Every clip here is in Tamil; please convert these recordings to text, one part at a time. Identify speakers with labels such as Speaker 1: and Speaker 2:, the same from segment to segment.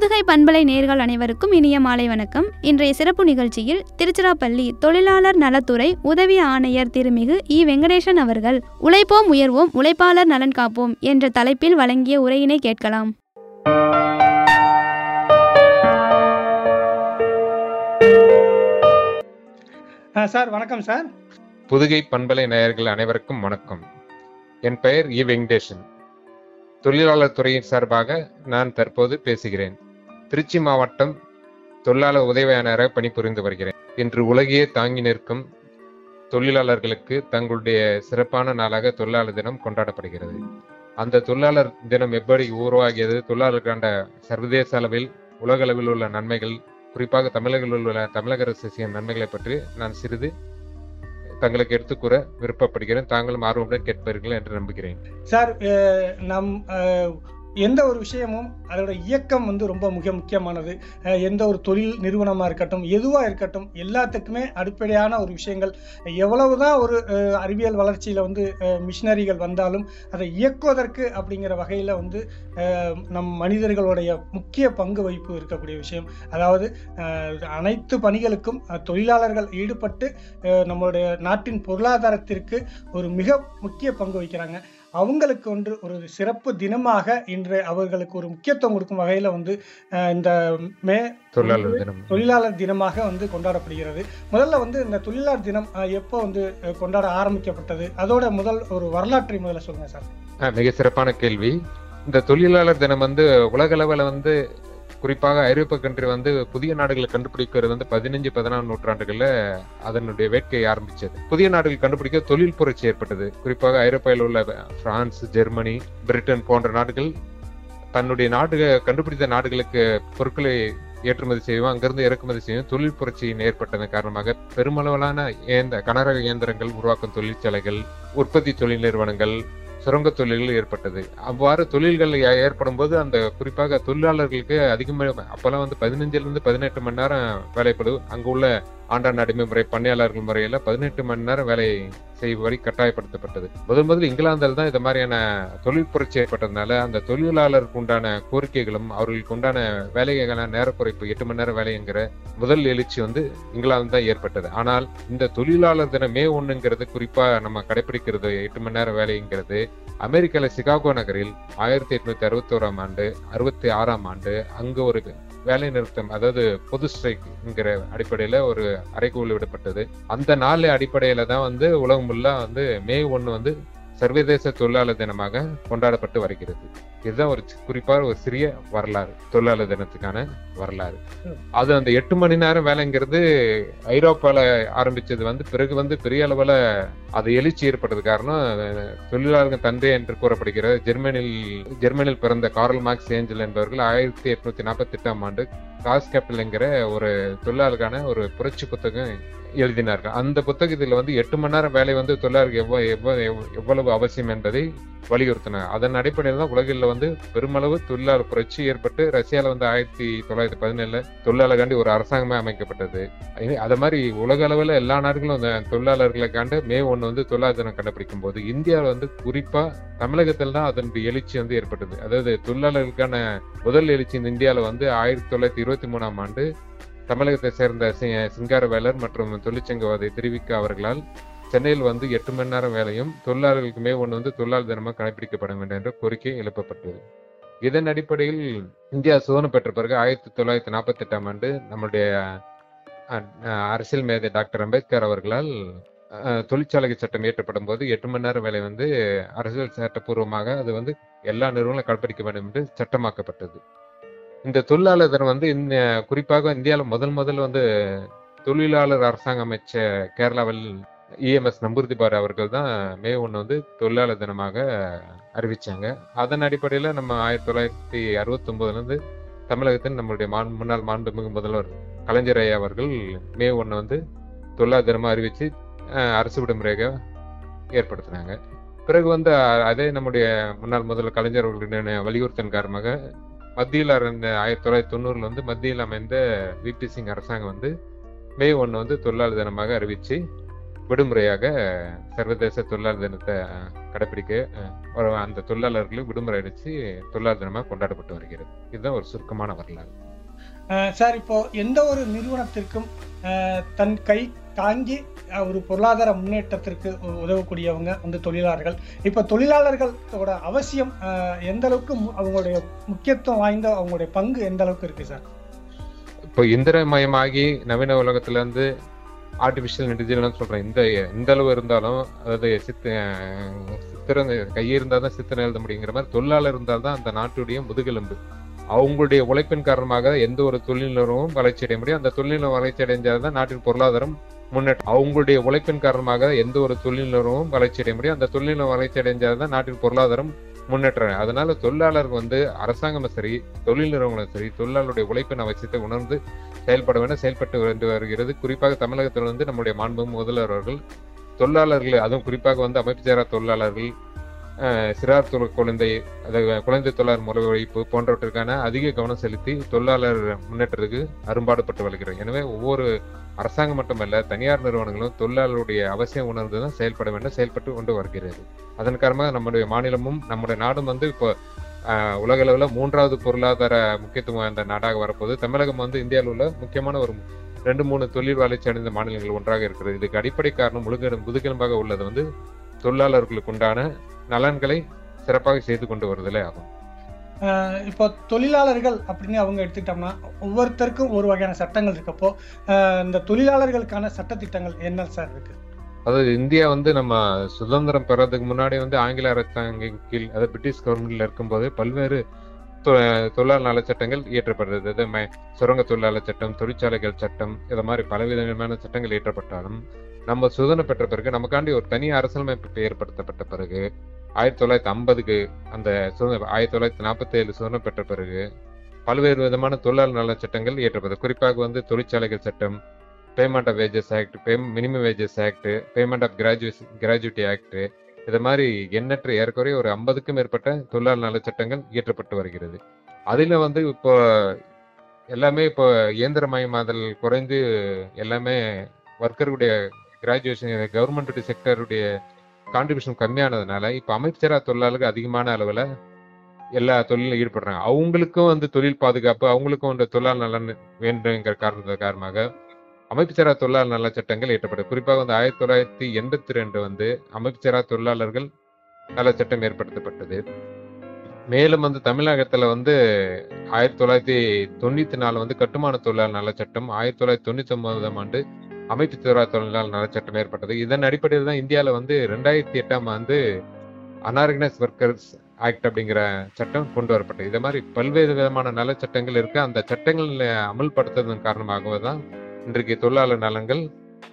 Speaker 1: புதுகை பண்பலை நேர்கள் அனைவருக்கும் இனிய மாலை வணக்கம் இன்றைய சிறப்பு நிகழ்ச்சியில் திருச்சிராப்பள்ளி தொழிலாளர் நலத்துறை உதவி ஆணையர் திருமிகு இ வெங்கடேசன் அவர்கள் உழைப்போம் உயர்வோம் உழைப்பாளர் நலன் காப்போம் என்ற தலைப்பில் வழங்கிய உரையினை கேட்கலாம்
Speaker 2: ஆ, சார் வணக்கம் சார்
Speaker 3: புதுகை பண்பலை நேயர்கள் அனைவருக்கும் வணக்கம் என் பெயர் இ வெங்கடேசன் தொழிலாளர் துறையின் சார்பாக நான் தற்போது பேசுகிறேன் திருச்சி மாவட்டம் தொழிலாளர் உதவியாளராக பணிபுரிந்து வருகிறேன் இன்று உலகையே தாங்கி நிற்கும் தொழிலாளர்களுக்கு தங்களுடைய சிறப்பான நாளாக தொழிலாளர் தினம் கொண்டாடப்படுகிறது அந்த தொழிலாளர் தினம் எப்படி உருவாகியது தொழிலாளருக்கான சர்வதேச அளவில் உலக அளவில் உள்ள நன்மைகள் குறிப்பாக தமிழகத்தில் உள்ள தமிழக அரசு செய்யும் நன்மைகளை பற்றி நான் சிறிது தங்களுக்கு எடுத்துக்கூற விருப்பப்படுகிறேன் தாங்களும் ஆர்வமுடன் கேட்பீர்கள் என்று நம்புகிறேன்
Speaker 2: சார் அஹ், நம் அஹ், எந்த ஒரு விஷயமும் அதோட இயக்கம் வந்து ரொம்ப மிக முக்கியமானது அஹ், எந்த ஒரு தொழில் நிறுவனமாக இருக்கட்டும் எதுவாக இருக்கட்டும் எல்லாத்துக்குமே அடிப்படையான ஒரு விஷயங்கள் எவ்வளவுதான் ஒரு அஹ், அறிவியல் வளர்ச்சியில் வந்து அஹ், மிஷினரிகள் வந்தாலும் அதை இயக்குவதற்கு அப்படிங்கிற வகையில் வந்து அஹ், நம் மனிதர்களுடைய முக்கிய பங்கு வகிப்பு இருக்கக்கூடிய விஷயம் அதாவது அஹ், அனைத்து பணிகளுக்கும் அஹ், தொழிலாளர்கள் ஈடுபட்டு அஹ், நம்மளுடைய நாட்டின் பொருளாதாரத்திற்கு ஒரு மிக முக்கிய பங்கு வகிக்கிறாங்க அவங்களுக்கு ஒன்று ஒரு சிறப்பு தினமாக இன்று அவர்களுக்கு ஒரு முக்கியத்துவம் கொடுக்கும் வகையில் வந்து அஹ், இந்த மே
Speaker 3: தொழிலாளர் தினம்
Speaker 2: தொழிலாளர் தினமாக வந்து கொண்டாடப்படுகிறது முதல்ல வந்து இந்த தொழிலாளர் தினம் அஹ், எப்போ வந்து அஹ், கொண்டாட ஆரம்பிக்கப்பட்டது அதோட முதல் ஒரு வரலாற்றை முதல்ல சொல்லுங்க சார்
Speaker 3: ஆ, மிக சிறப்பான கேள்வி இந்த தொழிலாளர் தினம் வந்து உலக அளவில் வந்து குறிப்பாக ஐரோப்பிய கண்ட்ரி வந்து புதிய நாடுகளை கண்டுபிடிக்கிறது வந்து பதினஞ்சு பதினாறு நூற்றாண்டுகள்ல அதனுடைய வேட்கையை ஆரம்பிச்சது புதிய நாடுகள் கண்டுபிடிக்க தொழில் புரட்சி ஏற்பட்டது குறிப்பாக ஐரோப்பாவில் உள்ள பிரான்ஸ் ஜெர்மனி பிரிட்டன் போன்ற நாடுகள் தன்னுடைய நாடு கண்டுபிடித்த நாடுகளுக்கு பொருட்களை ஏற்றுமதி செய்வோம் அங்கிருந்து இறக்குமதி செய்யும் தொழில் புரட்சியின் ஏற்பட்டதன் காரணமாக பெருமளவிலான இயந்த கனரக இயந்திரங்கள் உருவாக்கும் தொழிற்சாலைகள் உற்பத்தி தொழில் நிறுவனங்கள் சுரங்க தொழில்கள் ஏற்பட்டது அவ்வாறு தொழில்கள் ஏ- ஏற்படும் போது அந்த குறிப்பாக தொழிலாளர்களுக்கு அதிகமாக அப்பெல்லாம் வந்து பதினஞ்சுல இருந்து பதினெட்டு மணி நேரம் வேலைப்படு அங்க உள்ள ஆண்டாண்டு அடிமை முறை பண்ணையாளர்கள் முறையில பதினெட்டு மணி நேரம் வேலை செய்வதை கட்டாயப்படுத்தப்பட்டது முதல் முதல் இங்கிலாந்தில் தான் இந்த மாதிரியான தொழில் புரட்சி ஏற்பட்டதுனால அந்த தொழிலாளருக்கு உண்டான கோரிக்கைகளும் அவர்களுக்கு உண்டான வேலைக்கான நேர குறைப்பு எட்டு மணி நேரம் வேலைங்கிற முதல் எழுச்சி வந்து இங்கிலாந்து தான் ஏற்பட்டது ஆனால் இந்த தொழிலாளர் தினம் மே ஒண்ணுங்கிறது குறிப்பா நம்ம கடைபிடிக்கிறது எட்டு மணி நேரம் வேலைங்கிறது அமெரிக்கால சிகாகோ நகரில் ஆயிரத்தி எட்நூத்தி அறுபத்தி ஓராம் ஆண்டு அறுபத்தி ஆறாம் ஆண்டு அங்க ஒரு வேலை நிறுத்தம் அதாவது பொது ஸ்ட்ரைக்ங்கிற அடிப்படையில ஒரு அறைகூவல் விடப்பட்டது அந்த நாள் அடிப்படையில தான் வந்து உலகம் ஃபுல்லா வந்து மே ஒண்ணு வந்து சர்வதேச தொழிலாளர் தினமாக கொண்டாடப்பட்டு வருகிறது இதுதான் ஒரு சி- குறிப்பாக ஒரு சிறிய வரலாறு தொழிலாளர் தினத்துக்கான வரலாறு அது அந்த எட்டு மணி நேரம் வேலைங்கிறது ஐரோப்பால ஆரம்பிச்சது வந்து பிறகு வந்து பெரிய அளவுல அது எழுச்சி ஏற்பட்டது காரணம் அஹ், தொழிலாளர்கள் தந்தை என்று கூறப்படுகிற ஜெர்மனியில் ஜெர்மனியில் பிறந்த கார்ல் மார்க்ஸ் ஏஞ்சல் என்பவர்கள் ஆயிரத்தி எட்நூத்தி நாற்பத்தி எட்டாம் ஆண்டு காஸ் கேபிட்டல் என்கிற ஒரு தொழிலாளருக்கான ஒரு புரட்சி புத்தகம் எழுதினார்கள் அந்த புத்தகத்தில் வந்து எட்டு மணி நேரம் வேலை வந்து தொழிலாளருக்கு எவ்வளவு எவ்வளவு எவ்வளவு அவசியம் என்பதை வலியுறுத்தினார் அதன் அடிப்படையில் தான் உலகில் வந்து பெருமளவு தொழிலாளர் புரட்சி ஏற்பட்டு ரஷ்யால வந்து ஆயிரத்தி தொள்ளாயிரத்தி பதினேழுல தொழிலாளர்காண்டி ஒரு அரசாங்கமே அமைக்கப்பட்டது இது- அது மாதிரி உலக அளவில் எல்லா நாடுகளும் அந்த தொழிலாளர்களுக்காண்டு மே ஒன்று வந்து தொழிலாளர் தினம் கண்டுபிடிக்கும் போது இந்தியாவில் வந்து குறிப்பா தமிழகத்தில் தான் அதனுடைய எழுச்சி வந்து ஏற்பட்டது அதாவது தொழிலாளர்களுக்கான முதல் எழுச்சி இந்த இந்தியாவில் வந்து ஆயிரத்தி தொள்ளாயிரத்தி இருபத்தி மூணாம் ஆண்டு தமிழகத்தை சேர்ந்த சி- சிங்காரவேலர் மற்றும் தொழிற்சங்கவாதி திருவிக்க அவர்களால் சென்னையில் வந்து எட்டு மணி நேரம் வேலையும் தொழிலாளர்களுக்கு மே ஒன்று வந்து தொழிலாளர் தினமாக கடைபிடிக்கப்பட வேண்டும் என்ற கோரிக்கை எழுப்பப்பட்டது இதன் அடிப்படையில் இந்தியா சுதந்திரம் பெற்ற பிறகு ஆயிரத்தி தொள்ளாயிரத்தி நாற்பத்தி எட்டாம் ஆண்டு நம்முடைய அஹ், அஹ், அரசியல் மேதை டாக்டர் அம்பேத்கர் அவர்களால் அஹ், தொழிற்சாலை சட்டம் இயற்றப்படும் போது எட்டு மணி நேரம் வேலை வந்து அரசியல் சட்டப்பூர்வமாக அது வந்து எல்லா நிறுவனங்களும் கடைபிடிக்க வேண்டும் என்று சட்டமாக்கப்பட்டது இந்த தொழிலாளர் தினம் வந்து இந்த குறிப்பாக இந்தியாவில் முதல் முதல் வந்து தொழிலாளர் அரசாங்கம் அமைச்ச கேரளாவில் இஎம்எஸ் நம்பூதிரிபார் அவர்கள் தான் மே ஒன்று வந்து தொழிலாளர் தினமாக அறிவிச்சாங்க அதன் அடிப்படையில் நம்ம ஆயிரத்தி தொள்ளாயிரத்தி அறுபத்தி இருந்து தமிழகத்தின் நம்மளுடைய மாண் முன்னாள் மாண்புமிகு முதல்வர் கலைஞர் ஐயா அவர்கள் மே ஒன்று வந்து தொழிலாளர் தினமாக அறிவித்து அஹ், அரசு விடுமுறையாக ஏற்படுத்தினாங்க பிறகு வந்து அ- அதே நம்முடைய முன்னாள் முதல்வர் கலைஞர் அவர்களுடைய வலியுறுத்தல் காரணமாக மத்தியில் இருந்த ஆயிரத்தி தொள்ளாயிரத்தி தொண்ணூறுல வந்து மத்தியில் அமைந்த விபி சிங் அரசாங்கம் வந்து மே ஒன்று வந்து தொழிலாளர் தினமாக அறிவிச்சு விடுமுறையாக சர்வதேச தொழிலாளர் தினத்தை அஹ், கடைபிடிக்க அஹ், ஒரு அந்த தொழிலாளர்களுக்கு விடுமுறை அடிச்சு தொழிலாளர் தினமாக கொண்டாடப்பட்டு வருகிறது இதுதான் ஒரு சுருக்கமான வரலாறு
Speaker 2: அஹ் சார் இப்போ எந்த ஒரு நிறுவனத்திற்கும் அஹ், தன் கை தாங்கி அஹ், ஒரு பொருளாதார முன்னேற்றத்திற்கு உ- உதவக்கூடியவங்க வந்து தொழிலாளர்கள் இப்போ தொழிலாளர்களோட அவசியம் அஹ், எந்த அளவுக்கு மு- அவங்களுடைய முக்கியத்துவம் வாய்ந்த அவங்களுடைய பங்கு எந்த அளவுக்கு இருக்கு சார்
Speaker 3: இப்போ இந்திரமயமாகி நவீன உலகத்துல இருந்து ஆர்டிபிஷியல் இன்டெலிஜென்ஸ் சொல்றேன் இந்த இந்த அளவு இருந்தாலும் அதாவது சித்து அஹ், சித்திரம் கையே இருந்தால் தான் சித்திரம் எழுத முடியுங்கிற மாதிரி தொழிலாளர் இருந்தால் தான் அந்த நாட்டுடைய முதுகெலும்பு அவங்களுடைய உழைப்பின் காரணமாக எந்த ஒரு தொழில் நிறுவனமும் வளர்ச்சி அடைய முடியும் அந்த தொழில் நிறுவனம் வளர்ச்சி அடைஞ்சால் தான் நாட்டின் பொருளாதாரம் முன்னேற்றம் அவங்களுடைய உழைப்பின் காரணமாக எந்த ஒரு தொழில் நிறுவனமும் வளர்ச்சி அடைய முடியும் அந்த தொழில் நிறுவனம் வளர்ச்சி அடைஞ்சால் தான் நாட்டின் பொருளாதாரம் முன்னேற்றம் அதனால தொழிலாளர்கள் வந்து அரசாங்கமும் சரி தொழில் நிறுவனங்களும் சரி தொழிலாளருடைய உழைப்பின் அவசியத்தை உணர்ந்து செயல்பட வேண்டும் செயல்பட்டு வந்து வருகிறது குறிப்பாக தமிழகத்தில் வந்து நம்முடைய மாண்பு முதல்வர் அவர்கள் தொழிலாளர்கள் அதுவும் குறிப்பாக வந்து அமைப்பு சாரா தொழிலாளர்கள் அஹ், சிறார் தொழில் குழந்தை அதாவது குழந்தை தொழிலாளர் முறை ஒழிப்பு போன்றவற்றிற்கான அதிக கவனம் செலுத்தி தொழிலாளர் முன்னேற்றத்துக்கு அரும்பாடுபட்டு வருகிறது எனவே ஒவ்வொரு அரசாங்கம் மட்டுமல்ல தனியார் நிறுவனங்களும் தொழிலாளருடைய அவசியம் உணர்ந்து தான் செயல்பட வேண்டும் செயல்பட்டு கொண்டு வருகிறது அதன் காரணமாக நம்முடைய மாநிலமும் நம்முடைய நாடும் வந்து இப்போ ஆஹ், உலக அளவில் மூன்றாவது பொருளாதார முக்கியத்துவம் வாய்ந்த நாடாக வரப்போகுது தமிழகம் வந்து இந்தியாவில் உள்ள முக்கியமான ஒரு ரெண்டு மூணு தொழில் வளர்ச்சி அடைந்த மாநிலங்கள் ஒன்றாக இருக்கிறது இதுக்கு அடிப்படை காரணம் முழுக்க முதுகெலும்பாக உள்ளது வந்து தொழிலாளர்களுக்கு உண்டான நலன்களை சிறப்பாக செய்து கொண்டு வருதலே ஆகும்
Speaker 2: அஹ் இப்போ தொழிலாளர்கள் அப்படின்னு அவங்க எடுத்துக்கிட்டோம்னா ஒவ்வொருத்தருக்கும் ஒரு வகையான சட்டங்கள் இருக்கப்போ அஹ் இந்த தொழிலாளர்களுக்கான சட்டத்திட்டங்கள் என்ன சார் இருக்கு
Speaker 3: அதாவது இந்தியா வந்து நம்ம சுதந்திரம் பெறதுக்கு முன்னாடி வந்து ஆங்கில அரசாங்கம் கீழ் அதாவது பிரிட்டிஷ் கவர்மெண்ட்ல இருக்கும்போது பல்வேறு தொ- தொழிலாளர் நல சட்டங்கள் இயற்றப்படுறது அது ம- சுரங்க தொழிலாளர் சட்டம் தொழிற்சாலைகள் சட்டம் இது மாதிரி பலவிதமான சட்டங்கள் இயற்றப்பட்டாலும் நம்ம சுதந்திரம் பெற்ற பிறகு நமக்காண்டி ஒரு தனி அரசியலமைப்பு ஏற்படுத்தப்பட்ட பிறகு ஆயிரத்தி தொள்ளாயிரத்தி ஐம்பதுக்கு அந்த சுதந்திரம் ஆயிரத்தி தொள்ளாயிரத்தி நாற்பத்தி ஏழு சுதந்திரம் பெற்ற பிறகு பல்வேறு விதமான தொழிலாளர் நல சட்டங்கள் இயற்றப்படுது குறிப்பாக வந்து தொழிற்சாலைகள் சட்டம் payment of wages act pay minimum wages act payment of graduation gratuity act இது மாதிரி எண்ணற்ற ஏறக்குறைய ஒரு ஐம்பதுக்கும் மேற்பட்ட தொழிலாளர் நல சட்டங்கள் இயற்றப்பட்டு வருகிறது அதில் வந்து இப்போ எல்லாமே இப்போ இயந்திரமயமாதல் குறைந்து எல்லாமே ஒர்க்கருடைய கிராஜுவேஷன் கவர்மெண்ட் செக்டருடைய கான்ட்ரிபியூஷன் கம்மியானதுனால இப்போ அமைச்சரா தொழிலாளர்கள் அதிகமான அளவில் எல்லா தொழிலும் ஈடுபடுறாங்க அவங்களுக்கும் வந்து தொழில் பாதுகாப்பு அவங்களுக்கும் வந்து தொழிலாளர் நலன் வேண்டுங்கிற காரணத்து காரணமாக அமைப்புச்சாரா தொழிலாளர் நல சட்டங்கள் இயற்றப்பட்டது குறிப்பாக வந்து ஆயிரத்தி தொள்ளாயிரத்தி எண்பத்தி ரெண்டு வந்து அமைப்புச்சாரா தொழிலாளர்கள் நல சட்டம் ஏற்படுத்தப்பட்டது மேலும் வந்து தமிழகத்துல வந்து ஆயிரத்தி தொள்ளாயிரத்தி தொண்ணூத்தி நாலு வந்து கட்டுமான தொழிலாளர் நல சட்டம் ஆயிரத்தி தொள்ளாயிரத்தி தொண்ணூத்தி ஒன்பதாம் ஆண்டு அமைப்பு துறை தொழிலாளர் நல சட்டம் ஏற்பட்டது இதன் அடிப்படையில் தான் இந்தியாவில் வந்து ரெண்டாயிரத்தி எட்டாம் ஆண்டு அன்ஆர்கனைஸ் ஒர்க்கர்ஸ் ஆக்ட் அப்படிங்கிற சட்டம் கொண்டு வரப்பட்டது இது மாதிரி பல்வேறு விதமான நல சட்டங்கள் இருக்கு அந்த சட்டங்கள் அமல்படுத்துவதன் காரணமாக தான் இன்றைக்கு தொழிலாளர் நலன்கள்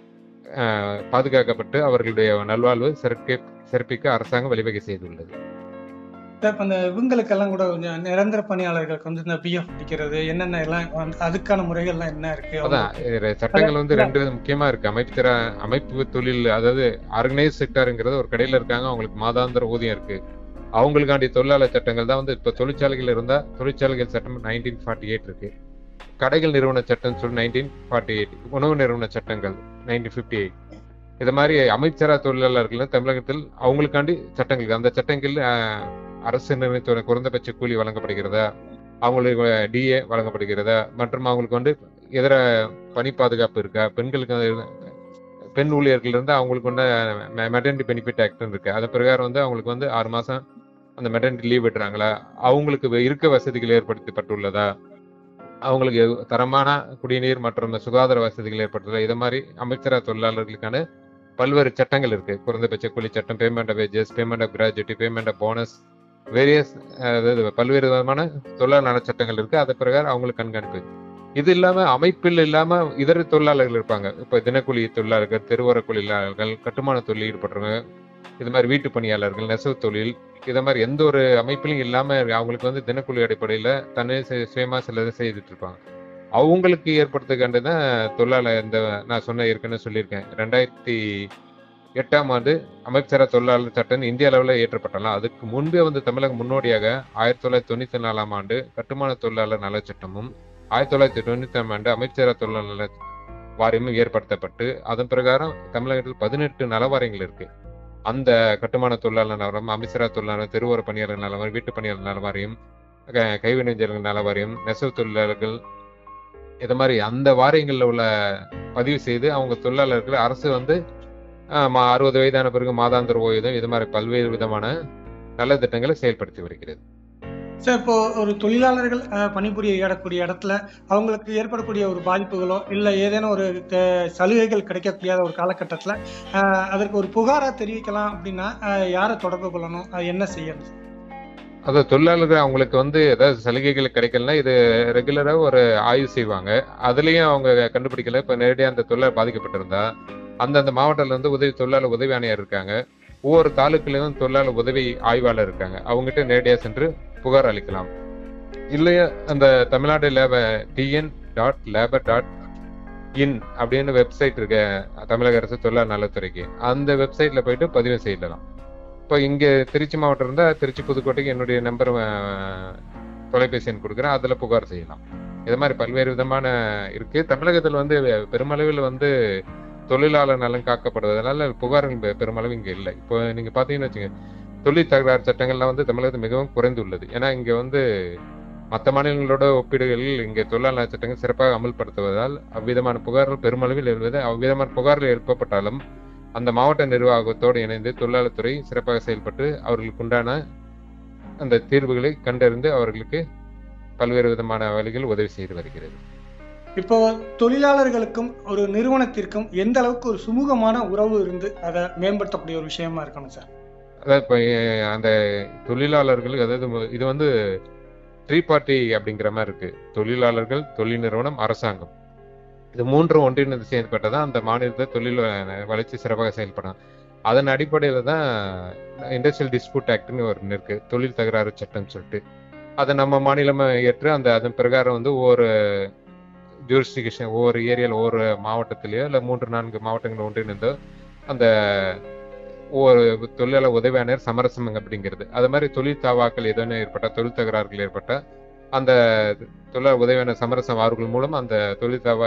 Speaker 3: அஹ், பாதுகாக்கப்பட்டு அவர்களுடைய நல்வாழ்வு சிறக்க சிறப்பிக்க அரசாங்கம் வழிவகை செய்துள்ளது
Speaker 2: சார் இப்போ இந்த இவங்களுக்கெல்லாம் கூட கொஞ்சம் நிரந்தர பணியாளர்களுக்கு வந்து இந்த பிஎஃப் பிடிக்கிறது என்னென்ன எல்லாம் வந்து அதுக்கான முறைகள்லாம் என்ன இருக்கு
Speaker 3: அதான் இது சட்டங்கள் வந்து ரெண்டு முக்கியமா இருக்கு அமைப்பு திற அமைப்பு தொழில் அதாவது ஆர்கனைஸ் செக்டருங்கிறது ஒரு கடையில இருக்காங்க அவங்களுக்கு மாதாந்திர ஊதியம் இருக்கு அவங்களுக்காண்டி தொழிலாளர் சட்டங்கள் தான் வந்து இப்ப தொழிற்சாலைகள் இருந்தா தொழிற்சாலைகள் சட்டம் நைன்டீன் ஃபார்ட்டி எயிட் இருக்கு கடைகள் நிறுவன சட்டம் சொல்லி நைன்டீன் ஃபார்ட்டி எயிட் உணவு நிறுவன சட்டங்கள் நைன்டீன் ஃபிஃப்டி எயிட் இது மாதிரி அமைச்சரா தொழிலாளர்கள் தமிழகத்தில் அவங்களுக்காண்டி சட்டங்கள் இருக்கு. அந்த சட்டங்கள் அஹ், அரசு நிர்ணயித்த குறைந்தபட்ச கூலி வழங்கப்படுகிறதா அவங்களுக்கு டிஏ வழங்கப்படுகிறதா மற்றும் அவங்களுக்கு வந்து இதர பணி பாதுகாப்பு இருக்கா பெண்களுக்கு அது- பெண் ஊழியர்கள் இருந்து அவங்களுக்கு வந்து மெட்டர்னிட்டி பெனிஃபிட் ஆக்ட் இருக்கு அது பிரகாரம் வந்து அவங்களுக்கு வந்து ஆறு மாசம் அந்த மெட்டர்னிட்டி லீவ் விடுறாங்களா அவங்களுக்கு வே- இருக்க வசதிகள் ஏற்படுத்தப்பட்டுள்ளதா அவங்களுக்கு தரமான குடிநீர் மற்றும் சுகாதார வசதிகள் ஏற்படுத்துதல் இது மாதிரி அமைச்சரா தொழிலாளர்களுக்கான பல்வேறு சட்டங்கள் இருக்கு குறைந்தபட்ச கூலி சட்டம் payment of wages payment of gratuity payment of bonus various அதாவது பல்வேறு விதமான தொழிலாளர் நல சட்டங்கள் இருக்கு அது பிரகாரம் அவங்களுக்கு கண்காணிப்பு இது இல்லாம அமைப்பில் இல்லாம இதர தொழிலாளர்கள் இருப்பாங்க இப்ப தினக்கூலி தொழிலாளர்கள் தெருவோர தொழிலாளர்கள் கட்டுமான தொழில் ஈடுபடுறவங்க இது மாதிரி வீட்டு பணியாளர்கள் நெசவு தொழில் இதை மாதிரி எந்த ஒரு அமைப்பிலும் இல்லாம அவங்களுக்கு வந்து தினக்கூலி அடிப்படையில தன்னை சுய- சுயமா சிலதை செய்துட்டு இருப்பாங்க அவங்களுக்கு ஏற்படுத்துக்காண்டு தான் தொழிலாளர் இந்த நான் சொன்ன ஏற்கனவே சொல்லியிருக்கேன் ரெண்டாயிரத்தி எட்டாம் ஆண்டு அமைச்சர தொழிலாளர் சட்டம் இந்திய அளவில் ஏற்றப்பட்டலாம் அதுக்கு முன்பே வந்து தமிழகம் முன்னோடியாக ஆயிரத்தி தொள்ளாயிரத்தி தொண்ணூத்தி நாலாம் ஆண்டு கட்டுமான தொழிலாளர் நலச் சட்டமும் ஆயிரத்தி தொள்ளாயிரத்தி தொண்ணூத்தி ஆண்டு அமைச்சர தொழிலாளர் வாரியமும் ஏற்படுத்தப்பட்டு அதன் பிரகாரம் தமிழகத்தில் பதினெட்டு நல வாரியங்கள் இருக்கு அந்த கட்டுமான தொழிலாளர் நலம் அமைச்சரா தொழிலாளர் தெருவோர பணியாளர் நல வாரியம் வீட்டு பணியாளர் நல வாரியம் க- கைவினைஞர்கள் நல வாரியம் நெசவு தொழிலாளர்கள் இது மாதிரி அந்த வாரியங்களில் உள்ள பதிவு செய்து அவங்க தொழிலாளர்கள் அரசு வந்து ஆஹ், மா- அறுபது வயதான பிறகு மாதாந்திர ஓய்வூதியம் இது மாதிரி பல்வேறு விதமான நல்ல திட்டங்களை செயல்படுத்தி வருகிறது
Speaker 2: சார் இப்போ ஒரு தொழிலாளர்கள் அஹ், பணிபுரிய இடக்கூடிய இடத்துல அவங்களுக்கு ஏற்படக்கூடிய ஒரு பாதிப்புகளோ இல்லை ஏதேனும் ஒரு த- சலுகைகள் கிடைக்கக்கூடிய ஒரு காலகட்டத்தில் அதற்கு ஒரு புகாரா தெரிவிக்கலாம் அப்படின்னா அஹ், யாரை தொடர்பு கொள்ளணும் அது என்ன செய்யணும்
Speaker 3: அது தொழிலாளர்கள் அவங்களுக்கு வந்து ஏதாவது சலுகைகள் கிடைக்கலன்னா இது ரெகுலரா ஒரு ஆய்வு செய்வாங்க அதுலயும் அவங்க கண்டுபிடிக்கல இப்ப நேரடியாக அந்த தொழிலாளர் பாதிக்கப்பட்டிருந்தா அந்தந்த மாவட்டத்துல வந்து உதவி தொழிலாளர் உதவி ஆணையர் இருக்காங்க ஒவ்வொரு தாலுக்குலயும் தொழிலாளர் உதவி ஆய்வாளர் இருக்காங்க அவங்ககிட்ட நேரடியாக சென்று புகார் அளிக்கலாம் இல்லையா அந்த தமிழ்நாடு லேப TN dot labour dot in அப்படின்னு வெப்சைட் இருக்கு தமிழக அரசு தொழிலாளர் நலத்துறைக்கு அந்த வெப்சைட்ல போயிட்டு பதிவு செய்யலாம் இப்போ இங்க திருச்சி மாவட்டம் இருந்தா திருச்சி புதுக்கோட்டைக்கு என்னுடைய நம்பர் தொலைபேசி எண் கொடுக்குறேன் அதுல புகார் செய்யலாம் இது மாதிரி பல்வேறு விதமான இருக்கு தமிழகத்தில் வந்து பெருமளவில் வந்து தொழிலாளர் நலன் காக்கப்படுவதனால புகார்கள் பெ- பெருமளவு இங்க இல்லை இப்போ நீங்க பாத்தீங்கன்னு வச்சுங்க தொழில் தகராறு சட்டங்கள்லாம் வந்து தமிழகத்தில் மிகவும் குறைந்துள்ளது ஏன்னா இங்க வந்து மற்ற மாநிலங்களோட ஒப்பீடுகளில் இங்கே தொழிலாளர் சட்டங்கள் சிறப்பாக அமல்படுத்துவதால் அவ்விதமான புகார்கள் பெருமளவில் எழுவது அவ்விதமான புகார்கள் எழுப்பப்பட்டாலும் அந்த மாவட்ட நிர்வாகத்தோடு இணைந்து தொழிலாளர் துறை சிறப்பாக செயல்பட்டு அவர்களுக்கு உண்டான அந்த தீர்வுகளை கண்டறிந்து அவர்களுக்கு பல்வேறு விதமான வழிகள் உதவி செய்து வருகிறது
Speaker 2: இப்போ தொழிலாளர்களுக்கும் ஒரு நிறுவனத்திற்கும் எந்த அளவுக்கு ஒரு சுமூகமான உறவு இருந்து அதை மேம்படுத்தக்கூடிய ஒரு விஷயமா இருக்கணும் சார்
Speaker 3: அதாவது இப்போ அந்த தொழிலாளர்களுக்கு அதாவது மு- இது வந்து த்ரீ பார்ட்டி அப்படிங்கிற மாதிரி இருக்கு தொழிலாளர்கள் தொழில் நிறுவனம் அரசாங்கம் இது மூன்றும் ஒன்றிணைந்து செயல்பட்டதான் அந்த மாநிலத்தை தொழில் வ- வளர்ச்சி சிறப்பாக செயல்படும் அதன் அடிப்படையில் தான் இண்டஸ்ட்ரியல் டிஸ்பியூட் ஆக்ட்னு ஒரு இருக்கு தொழில் தகராறு சட்டம்னு சொல்லிட்டு அதை நம்ம மாநிலம் ஏற்று அந்த அதன் பிரகாரம் வந்து ஒவ்வொரு ஜூரிஸ்டிகேஷன் ஒவ்வொரு ஏரியாவில் ஒவ்வொரு மாவட்டத்திலேயோ இல்லை மூன்று நான்கு மாவட்டங்கள் ஒன்றிணைந்தோ அந்த ஒவ்வொரு தொழிலாளர் உதவியாளர் சமரசம் அப்படிங்கிறது அது மாதிரி தொழில் தாவாக்கள் எதனா ஏற்பட்டா தொழில் தகராறுகள் ஏற்பட்டா அந்த தொழிலாளர் உதவியாளர் சமரசம் அவர்கள் மூலம் அந்த தொழில் தாவா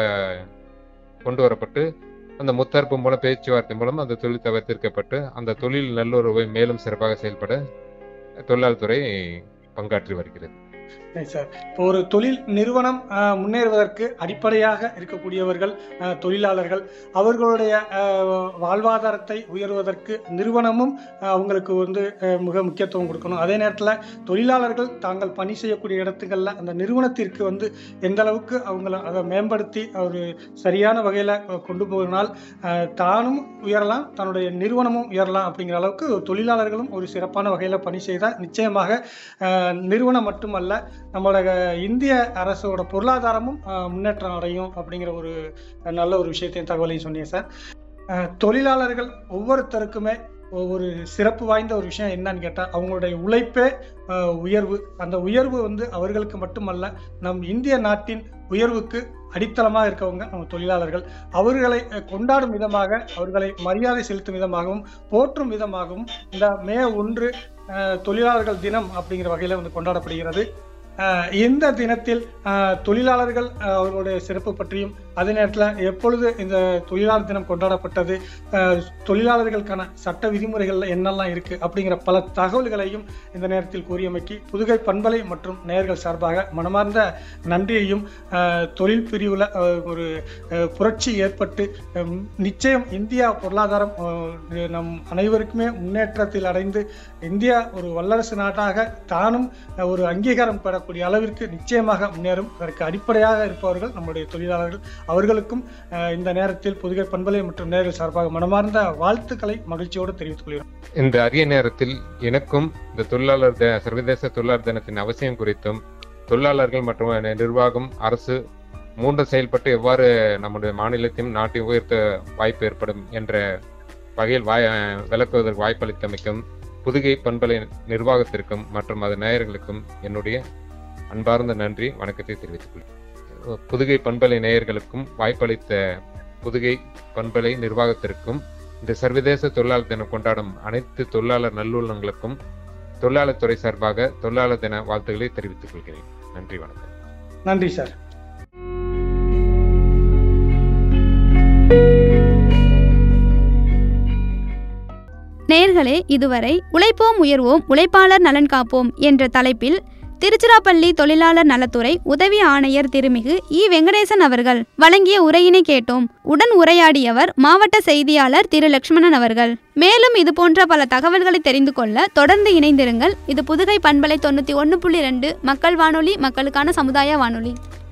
Speaker 3: கொண்டு வரப்பட்டு அந்த முத்தரப்பு மூலம் பேச்சுவார்த்தை மூலம் அந்த தொழில் தாவா தீர்க்கப்பட்டு அந்த தொழில் நல்லுறவை மேலும் சிறப்பாக செயல்பட தொழிலாளர் துறை பங்காற்றி வருகிறது
Speaker 2: சரி சார் இப்போ ஒரு தொழில் நிறுவனம் அஹ், முன்னேறுவதற்கு அடிப்படையாக இருக்கக்கூடியவர்கள் அஹ், தொழிலாளர்கள் அவர்களுடைய அஹ், வாழ்வாதாரத்தை உயர்வதற்கு நிறுவனமும் அஹ், அவங்களுக்கு வந்து அஹ், மிக முக்கியத்துவம் கொடுக்கணும் அதே நேரத்தில் தொழிலாளர்கள் தாங்கள் பணி செய்யக்கூடிய இடத்துகளில் அந்த நிறுவனத்திற்கு வந்து எந்த அளவுக்கு அவங்கள அதை மேம்படுத்தி ஒரு சரியான வகையில் கொண்டு போனால் அஹ், தானும் உயரலாம் தன்னுடைய நிறுவனமும் உயரலாம் அப்படிங்கிற அளவுக்கு தொழிலாளர்களும் ஒரு சிறப்பான வகையில் பணி செய்தால் நிச்சயமாக அஹ், நிறுவனம் மட்டுமல்ல நம்மளோட இந்திய அரசோட பொருளாதாரமும் அஹ், முன்னேற்றம் அடையும் அப்படிங்கிற ஒரு நல்ல ஒரு விஷயத்தையும் தகவலையும் சொன்னீங்க சார் அஹ், தொழிலாளர்கள் ஒவ்வொருத்தருக்குமே ஒரு சிறப்பு வாய்ந்த ஒரு விஷயம் என்னன்னு கேட்டால் அவங்களுடைய உழைப்பே அஹ், உயர்வு அந்த உயர்வு வந்து அவர்களுக்கு மட்டுமல்ல நம் இந்திய நாட்டின் உயர்வுக்கு அடித்தளமாக இருக்கவங்க நம்ம தொழிலாளர்கள் அவர்களை அஹ், கொண்டாடும் விதமாக அவர்களை மரியாதை செலுத்தும் விதமாகவும் போற்றும் விதமாகவும் இந்த மே ஒன்று அஹ், தொழிலாளர்கள் தினம் அப்படிங்கிற வகையில் வந்து கொண்டாடப்படுகிறது அஹ், இந்த தினத்தில் அஹ், தொழிலாளர்கள் அஹ், அவர்களுடைய சிறப்பு பற்றியும் அதே நேரத்தில் எப்பொழுது இந்த தொழிலாளர் தினம் கொண்டாடப்பட்டது அஹ், தொழிலாளர்களுக்கான சட்ட விதிமுறைகள் என்னெல்லாம் இருக்கு அப்படிங்கிற பல தகவல்களையும் இந்த நேரத்தில் கூறியமைக்கு புதுகை பண்பலை மற்றும் நேயர்கள் சார்பாக மனமார்ந்த நன்றியையும் அஹ், தொழில் பிரிவில் ஒரு அஹ், புரட்சி ஏற்பட்டு அஹ், நிச்சயம் இந்தியா பொருளாதாரம் அஹ், நம் அனைவருக்குமே முன்னேற்றத்தில் அடைந்து இந்தியா ஒரு வல்லரசு நாட்டாக தானும் அஹ், ஒரு அங்கீகாரம் பெறக்கூடிய அளவிற்கு நிச்சயமாக முன்னேறும் அதற்கு அடிப்படையாக இருப்பவர்கள் நம்முடைய தொழிலாளர்கள் அவர்களுக்கும் அஹ், இந்த நேரத்தில் புதுகை பண்பலை மற்றும் நேர்கள் சார்பாக மனமார்ந்த வாழ்த்துக்களை மகிழ்ச்சியோடு தெரிவித்துக் கொள்கிறோம்
Speaker 3: இந்த அரிய நேரத்தில் எனக்கும் இந்த தொழிலாளர் தி- சர்வதேச தொழிலாளர் தினத்தின் அவசியம் குறித்தும் தொழிலாளர்கள் மற்றும் நி- நிர்வாகம் அரசு மூன்று செயல்பட்டு எவ்வாறு நம்முடைய மாநிலத்தையும் நாட்டையும் உயர்த்த வாய்ப்பு ஏற்படும் என்ற வகையில் வாய் விளக்குவதற்கு வாய்ப்பளித்தமைக்கும் புதுகை பண்பலை நிர்வாகத்திற்கும் மற்றும் அது நேயர்களுக்கும் என்னுடைய அன்பார்ந்த நன்றி வணக்கத்தை தெரிவித்துக் கொள்கிறேன் புதுகை பண்பலை நேயர்களுக்கும் வாய்ப்பளித்த புதுகை பண்பலை நிர்வாகத்திற்கும் இந்த சர்வதேச தொழிலாளர் தினம் கொண்டாடும் அனைத்து தொழிலாளர் நல்லுள்ளங்களுக்கும் தொழிலாளர் துறை சார்பாக தொழிலாளர் தின வாழ்த்துக்களை தெரிவித்துக் கொள்கிறேன் நன்றி வணக்கம்
Speaker 2: நன்றி சார்
Speaker 1: நேர்களே இதுவரை உழைப்போம் உயர்வோம் உழைப்பாளர் நலன் காப்போம் என்ற தலைப்பில் திருச்சிராப்பள்ளி தொழிலாளர் நலத்துறை உதவி ஆணையர் திருமிகு இ வெங்கடேசன் அவர்கள் வழங்கிய உரையினை கேட்டோம் உடன் உரையாடியவர் மாவட்ட செய்தியாளர் திரு லட்சுமணன் அவர்கள் மேலும் இது போன்ற பல தகவல்களை தெரிந்து கொள்ள தொடர்ந்து இணைந்திருங்கள் இது புதுகை பண்பலை தொண்ணூற்றி ஒன்று புள்ளி ரெண்டு மக்கள் வானொலி மக்களுக்கான சமுதாய வானொலி